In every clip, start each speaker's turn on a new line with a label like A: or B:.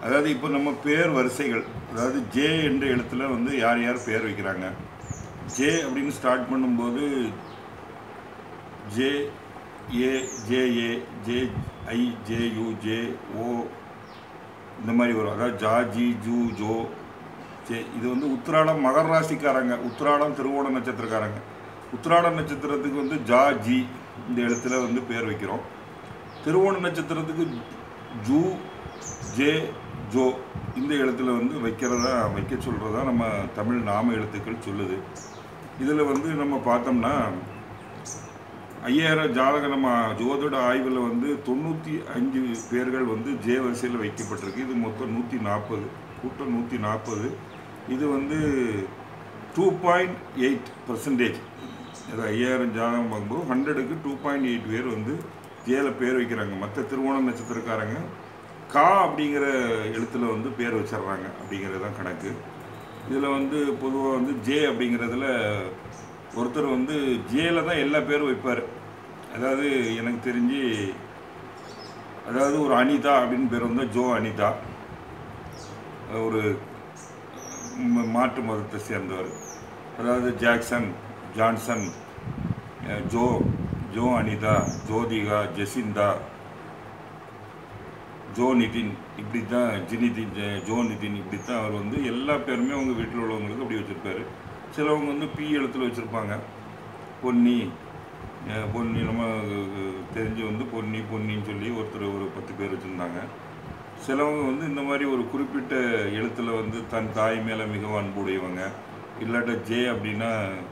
A: அதாவது இப்போ நம்ம பேர் வரிசைகள் அதாவது ஜே என்ற எழுத்துல வந்து யார் யார் பேர் வைக்கிறாங்க ஜே அப்படின்னு ஸ்டார்ட் பண்ணும்போது J A J A J I J U J O இந்த மாதிரி வரும் அதாவது ஜா ஜி ஜூ ஜோ ஜே இது வந்து உத்திராடம் மகர ராசிக்காரங்க உத்திராடம் திருவோண நட்சத்திரக்காரங்க உத்திராட நட்சத்திரத்துக்கு வந்து ஜா ஜி இந்த எழுத்துல வந்து பேர் வைக்கிறோம் திருவோண நட்சத்திரத்துக்கு ஜூ ஜே ஜோ இந்த எழுத்துல வந்து வைக்கிறதா வைக்க சொல்கிறதா நம்ம தமிழ் நாம எழுத்துக்கள் சொல்லுது இதில் வந்து நம்ம பார்த்தோம்னா ஐயாயிரம் ஜாதக நம்ம ஜோதிட ஆய்வில் வந்து தொண்ணூற்றி அஞ்சு பேர்கள் வந்து ஜே வரிசையில் வைக்கப்பட்டிருக்கு இது மொத்தம் நூற்றி நாற்பது கூட்டம் நூற்றி நாற்பது இது வந்து டூ பாயிண்ட் எயிட் பர்சன்டேஜ் அது ஐயாயிரம் ஜாதகம் பார்க்கும்போது ஹண்ட்ரடுக்கு டூ பாயிண்ட் எயிட் பேர் வந்து ஜேல பேர் வைக்கிறாங்க மற்ற திருவோணம் நட்சத்திரக்காரங்க கா அப்படிங்கிற எழுத்துல வந்து பேர் வச்சிடுறாங்க அப்படிங்கிறது தான் கணக்கு இதில் வந்து பொதுவாக வந்து ஜே அப்படிங்கிறதுல ஒருத்தர் வந்து ஜேல தான் எல்லா பேரும் வைப்பார் அதாவது எனக்கு தெரிஞ்சு அதாவது ஒரு அனிதா அப்படின்னு பேர் வந்து ஜோ அனிதா ஒரு ம- மாற்று மதத்தை சேர்ந்தவர் அதாவது ஜாக்சன் ஜான்சன் அஹ் Jo Jo Anitha Jyothika Jacinta Jo Nithin இப்படி தான் ஜினிதின் ஜ- ஜோ நிதின் இப்படி தான் அவர் வந்து எல்லா பேருமே அவங்க வீட்டில் உள்ளவங்களுக்கு அப்படி வச்சுருப்பாரு சிலவங்க வந்து பி எழுத்துல வச்சுருப்பாங்க பொன்னி அஹ் பொன்னி நம்ம அஹ், தெரிஞ்சு வந்து பொன்னி பொன்னின்னு சொல்லி ஒருத்தர் ஒரு பத்து பேர் வச்சுருந்தாங்க சிலவங்க வந்து இந்த மாதிரி ஒரு குறிப்பிட்ட எழுத்துல வந்து தன் தாய் மேலே மிகவும் அன்புடையவங்க இல்லாட்ட ஜே அப்படின்னா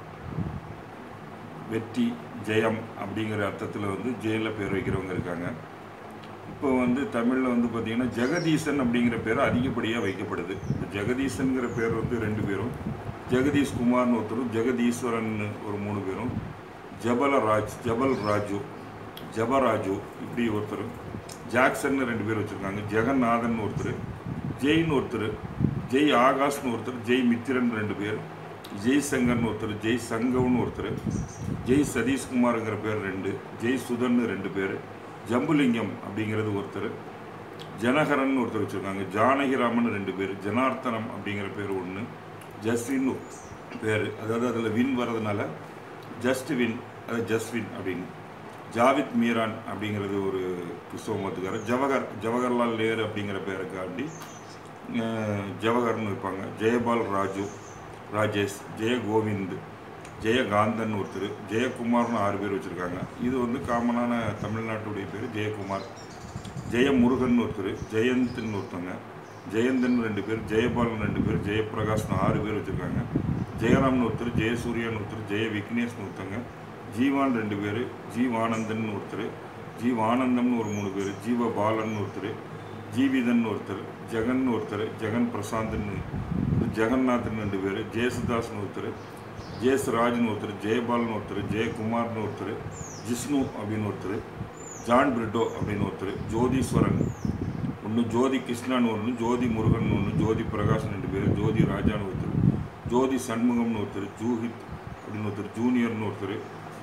A: வெற்றி ஜெயம் அப்படிங்கிற அர்த்தத்தில் வந்து ஜேல பேர் வைக்கிறவங்க இருக்காங்க இப்போ வந்து தமிழில் வந்து பார்த்திங்கன்னா ஜெகதீசன் அப்படிங்கிற பேர் அதிகப்படியாக வைக்கப்படுது இந்த ஜெகதீசன்கிற பேர் வந்து ரெண்டு பேரும் ஜெகதீஷ் குமார்னு ஒருத்தரும் ஜெகதீஸ்வரன் ஒரு மூணு பேரும் ஜபலராஜ் ஜபல் ராஜு ஜபராஜு இப்படி ஒருத்தர் ஜாக்சன் ரெண்டு பேர் வச்சுருக்காங்க ஜெகநாதன் ஒருத்தர் ஜெயின் ஒருத்தர் ஜெய் ஆகாஷ்னு ஒருத்தர் ஜெய் மித்திரன் ரெண்டு பேர் ஜெய் சங்கர்னு ஒருத்தர் ஜெய் சங்கவ்னு ஒருத்தர் ஜெய் சதீஷ்குமாருங்கிற பேர் ரெண்டு ஜெய் சுதன்னு ரெண்டு பேர் ஜம்புலிங்கம் அப்படிங்கிறது ஒருத்தர் ஜனகரன் ஒருத்தர் வச்சுருக்காங்க ஜானகிராமன் ரெண்டு பேர் ஜனார்த்தனம் அப்படிங்கிற பேர் ஒன்று ஜஸ்வின் பேர் அதாவது அதில் வின் வர்றதுனால ஜஸ்ட் வின் அது ஜஸ்வின் அப்படின்னு ஜாவித் மீரான் அப்படிங்கிறது ஒரு கிறிஸ்தவ மதத்துக்காரர் ஜவஹர் ஜவஹர்லால் நேரு அப்படிங்கிற பேருக்காண்டி அஹ், ஜவஹர்னு வைப்பாங்க ஜெயபால் ராஜு ராஜேஷ் ஜெய கோவிந்த் ஜெயகாந்தன் ஒருத்தர் ஜெயக்குமார்னு ஆறு பேர் வச்சுருக்காங்க இது வந்து காமனான தமிழ்நாட்டுடைய பேர் ஜெயக்குமார் ஜெயமுருகன் ஒருத்தர் ஜெயந்த்னு ஒருத்தவங்க ஜெயந்தன் ரெண்டு பேர் ஜெயபாலன் ரெண்டு பேர் ஜெயபிரகாஷ்னு ஆறு பேர் வச்சுருக்காங்க ஜெயராம்னு ஒருத்தர் ஜெயசூரியன் ஒருத்தர் ஜெய விக்னேஷ்னு ஒருத்தவங்க ஜீவான் ரெண்டு பேர் ஜீவானந்தன் ஒருத்தர் ஜீவானந்தம்னு ஒரு மூணு பேர் ஜீவ பாலன் ஒருத்தர் ஜீவிதன் ஒருத்தர் ஜெகன் ஒருத்தர் ஜெகன் பிரசாந்த்னு ஜெகநாதன் ரெண்டு பேர் ஜெயசுதாஸ்னு ஒருத்தர் ஜெயஸ்ராஜ்னு ஒருத்தர் ஜெயபால்னு ஒருத்தர் ஜெயக்குமார்னு ஒருத்தர் ஜிஷ்ணு அப்படின்னு ஒருத்தர் ஜான் பிரிட்டோ அப்படின்னு ஒருத்தர் ஜோதீஸ்வரன் ஒன்று ஜோதி கிருஷ்ணான்னு ஒன்று ஜோதி முருகன் ஒன்று ஜோதி பிரகாஷ் ரெண்டு பேர் ஜோதி ராஜான்னு ஒருத்தர் ஜோதி சண்முகம்னு ஒருத்தர் ஜூஹித் அப்படின்னு ஒருத்தர் ஜூனியர்னு ஒருத்தர்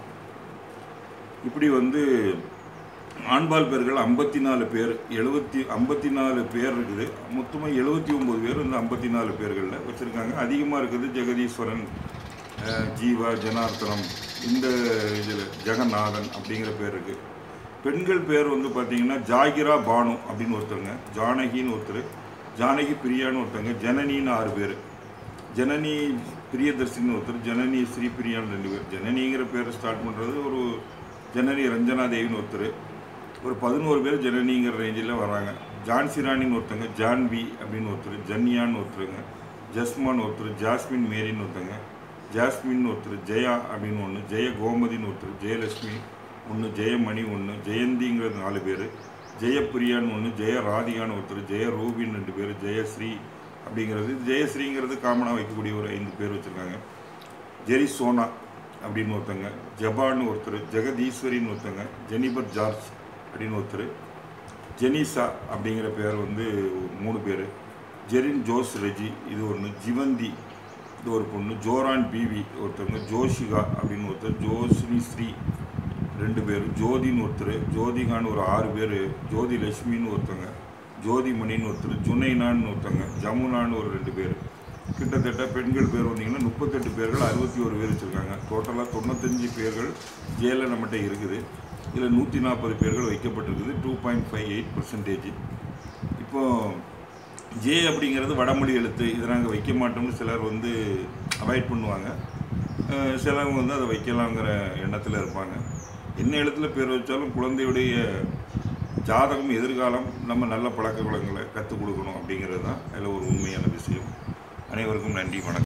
A: இப்படி வந்து ஆண்பால் பேர்கள் ஐம்பத்தி நாலு பேர் எழுபத்தி ஐம்பத்தி நாலு பேர் இருக்குது மொத்தமாக எழுபத்தி ஒம்பது பேர் இந்த ஐம்பத்தி நாலு பேர்களில் வச்சுருக்காங்க அதிகமாக இருக்குது ஜெகதீஸ்வரன் அஹ், ஜீவா ஜனார்த்தனம் இந்த இதில் ஜெகநாதன் அப்படிங்கிற பேர் இருக்குது பெண்கள் பேர் வந்து பார்த்தீங்கன்னா ஜாகிரா பானு அப்படின்னு ஒருத்தவங்க ஜானகின்னு ஒருத்தர் ஜானகி பிரியான்னு ஒருத்தவங்க ஜனனின்னு ஆறு பேர் ஜனனி பிரியதர்ஷின்னு ஒருத்தர் ஜனனி ஸ்ரீபிரியான்னு ரெண்டு பேர் ஜனனிங்கிற பேரை ஸ்டார்ட் பண்ணுறது ஒரு ஜனனி ரஞ்சனா தேவின்னு ஒருத்தர் ஒரு பதினோரு பேர் ஜனனிங்கிற ரேஞ்சில் வராங்க ஜான்சி ராணின்னு ஒருத்தங்க ஜான்வி அப்படின்னு ஒருத்தர் ஜன்யான்னு ஒருத்தருங்க ஜஸ்மான் ஒருத்தர் ஜாஸ்மின் மேரின்னு ஒருத்தங்க ஜாஸ்மின் ஒருத்தர் ஜெயா அப்படின்னு ஒன்று ஜெய கோமதின்னு ஒருத்தர் ஜெயலட்சுமி ஒன்று ஜெயமணி ஒன்று ஜெயந்திங்கிறது நாலு பேர் ஜெயப்பிரியான்னு ஒன்று ஜெய ராதிகான்னு ஒருத்தர் ஜெய ரூபின்னு ரெண்டு பேர் ஜெயஸ்ரீ அப்படிங்கிறது ஜெயஸ்ரீங்கிறது காமனாக வைக்கக்கூடிய ஒரு ஐந்து பேர் வச்சுருக்காங்க ஜெரி சோனா அப்படின்னு ஒருத்தங்க ஜபான்னு ஒருத்தர் ஜெகதீஸ்வரின்னு ஒருத்தங்க ஜெனிபர் ஜார்ஜ் அப்படின்னு ஒருத்தர் ஜெனிசா அப்படிங்கிற பேர் வந்து மூணு பேர் ஜெரின் ஜோஸ் ரெஜி இது ஒன்று ஜிவந்தி இது ஒரு பொண்ணு ஜோரான் பிவி ஒருத்தவங்க ஜோஷிகா அப்படின்னு ஒருத்தர் ஜோஷினி ஸ்ரீ ரெண்டு பேர் ஜோதின்னு ஒருத்தர் ஜோதிகான்னு ஒரு ஆறு பேர் ஜோதி லட்சுமின்னு ஒருத்தவங்க ஜோதிமணின்னு ஒருத்தர் ஜுனைனான்னு ஒருத்தங்க ஜமுனான்னு ஒரு ரெண்டு பேர் கிட்டத்தட்ட பெண்கள் பேர் வந்தீங்கன்னா முப்பத்தெட்டு பேர்கள் அறுபத்தி ஒரு பேர் வச்சுருக்காங்க டோட்டலாக தொண்ணூத்தஞ்சு பேர்கள் ஜெயிலில் நம்மகிட்ட இருக்குது இதில் நூற்றி நாற்பது பேர்கள் வைக்கப்பட்டிருக்குது two point five eight percentage இப்போது ஜே அப்படிங்கிறது வடமொழி எழுத்து இதை நாங்கள் வைக்க மாட்டோம்னு சிலர் வந்து அவாய்ட் பண்ணுவாங்க அஹ் சிலவங்க வந்து அதை வைக்கலாங்கிற எண்ணத்தில் இருப்பாங்க என்ன எழுத்தில் பேர் வச்சாலும் குழந்தையுடைய ஜாதகம் எதிர்காலம் நம்ம நல்ல பழக்க வழக்கங்களை கற்றுக் கொடுக்கணும் அப்படிங்கிறது தான் அதில் ஒரு உண்மையான விஷயம் அனைவருக்கும் நன்றி வணக்கம்